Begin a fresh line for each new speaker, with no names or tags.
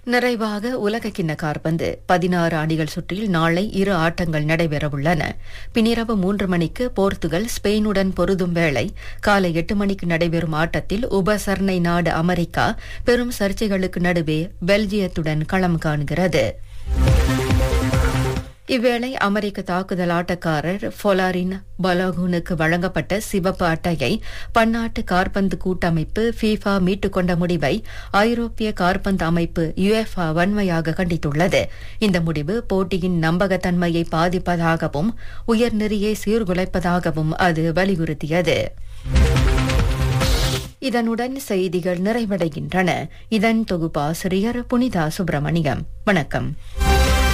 நிறைவாக உலக கிண்ண காற்பந்து பதினாறு அணிகள் சுற்றில் நாளை இரு ஆட்டங்கள் நடைபெறவுள்ளன பின்னிரவு மூன்று மணிக்கு போர்த்துகல் ஸ்பெயினுடன் பொருதும் வேளை காலை எட்டு மணிக்கு நடைபெறும் ஆட்டத்தில் உபசரணை நாடு அமெரிக்கா பெரும் சர்ச்சைகளுக்கு நடுவே பெல்ஜியத்துடன் களம் காண்கிறது இவ்வேளை அமெரிக்க தாக்குதல் ஆட்டக்காரர் ஃபொலாரின் பலாகூனுக்கு வழங்கப்பட்ட சிவப்பு அட்டையை பன்னாட்டு கார்பந்து கூட்டமைப்பு ஃபீஃபா மீட்டுக் கொண்ட முடிவை ஐரோப்பிய கார்பந்து அமைப்பு யுஎஃப்ஆ வன்மையாக கண்டித்துள்ளது இந்த முடிவு போட்டியின் நம்பகத்தன்மையை பாதிப்பதாகவும் உயர்நெறியை சீர்குலைப்பதாகவும் அது வலியுறுத்தியது இதனுடன் செய்திகள் நிறைவடைகின்றன இதன் தொகுப்பாசிரியர் புனிதா சுப்பிரமணியம் வணக்கம்